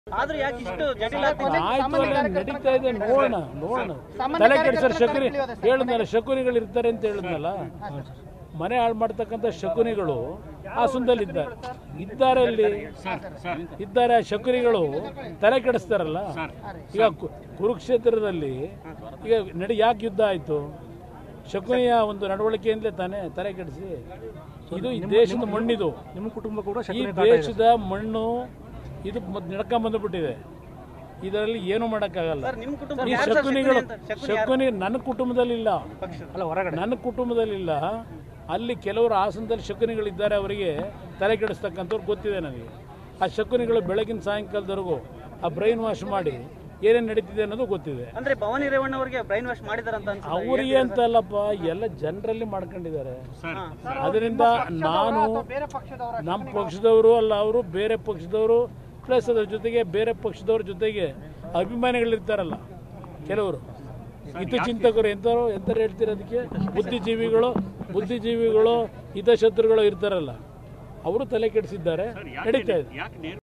ಆದ್ರೂ ಯಾಕೆ ಇಷ್ಟು ಜಟಿಲ ಆಯ್ತು ಅಲ್ಲ ನಡೀತಾ ಇದೆ ನೋಡೋಣ ನೋಡೋಣ ತಲೆ ಕೆಡಿಸೋರು ಶಕುನಿ ಹೇಳಿದ್ನಲ್ಲ ಶಕುನಿಗಳು ಇರ್ತಾರೆ ಅಂತ ಹೇಳಿದ್ನಲ್ಲ ಮನೆ ಹಾಳು ಮಾಡ್ತಕ್ಕಂಥ ಶಕುನಿಗಳು ಹಾಸನದಲ್ಲಿ ಇದ್ದಾರೆ ಇದ್ದಾರೆ ಅಲ್ಲಿ ಇದ್ದಾರೆ ಆ ಶಕುನಿಗಳು ತಲೆ ಕೆಡಿಸ್ತಾರಲ್ಲ ಈಗ ಕು- ಕುರುಕ್ಷೇತ್ರದಲ್ಲಿ ಈಗ ನಡಿ ಯಾಕೆ ಯುದ್ಧ ಆಯ್ತು ಶಕುನಿಯ ಒಂದು ನಡವಳಿಕೆಯಿಂದಲೇ ತಾನೇ ತಲೆ ಕೆಡಿಸಿ ಇದು ಈ ದೇಶದ ಮಣ್ಣಿದು ನಿಮ್ಮ ಕುಟುಂಬ ಕೂಡ ಈ ದೇಶದ ಮಣ್ಣು ಇದು ನಡ್ಕೊಂಡ್ ಬಂದ್ಬಿಟ್ಟಿದೆ ಇದರಲ್ಲಿ ಏನು ಮಾಡೋಕ್ಕಾಗಲ್ಲ ಸರ್ ನಿಮ್ ಕುಟುಂಬ ಈ ಯಾರು ಸರ್ ಶಕುನಿಗಳು ಶಕುನಿ ಅಂತ? ಶಕುನಿ ಯಾರು? ಶಕುನಿ ನನ್ನ ಕುಟುಂಬದಲ್ಲಿಲ್ಲ ಅಲ್ಲ ಹೊರಗಡೆ ನನ್ನ ಕುಟುಂಬದಲ್ಲಿಲ್ಲ ಅಲ್ಲಿ ಕೆಲವರು ಹಾಸನದಲ್ಲಿ ಶಕುನಿಗಳಿದ್ದಾರೆ ಅವರಿಗೆ ತಲೆ ಕೆಡಿಸ್ತಕ್ಕಂಥವ್ರು ಗೊತ್ತಿದೆ ನನಗೆ ಆ ಶಕುನಿಗಳು ಬೆಳಗಿನ ಸಾಯಂಕಾಲದವರೆಗೂ ಆ ಬ್ರೈನ್ ವಾಶ್ ಮಾಡಿ ಏನೇನು ನಡೀತಿದೆ ಅನ್ನೋದು ಗೊತ್ತಿದೆ ಅಂದ್ರೆ ಭವಾನಿ ರೇವಣ್ಣ ಅವರಿಗೆ ಬ್ರೈನ್ ವಾಶ್ ಮಾಡಿದಾರಂತ ಅನ್ಸುತ್ತೆ. ಅವರಿಗೆ ಅಂತ ಅಲ್ಲಪ್ಪ ಎಲ್ಲ ಜನರಲ್ಲಿ ಮಾಡ್ಕೊಂಡಿದ್ದಾರೆ ಅದರಿಂದ ನಾನು ನಮ್ಮ ಪಕ್ಷದವರು ಅಲ್ಲ ಅವರು ಬೇರೆ ಪಕ್ಷದವರು ಪ್ಲಸ್ ಅದ್ರ ಜೊತೆಗೆ ಬೇರೆ ಪಕ್ಷದವ್ರ ಜೊತೆಗೆ ಅಭಿಮಾನಿಗಳಿರ್ತಾರಲ್ಲ ಕೆಲವರು ಹಿತಚಿಂತಕರು ಎಂಥವ್ರು ಎಂಥವ್ರು ಹೇಳ್ತೀರ ಅದಕ್ಕೆ ಬುದ್ಧಿಜೀವಿಗಳು ಬುದ್ಧಿಜೀವಿಗಳು ಹಿತಶತ್ರುಗಳು ಇರ್ತಾರಲ್ಲ ಅವರು ತಲೆ ಕೆಡಿಸಿದ್ದಾರೆ ನಡೀತಾ ಇದೆ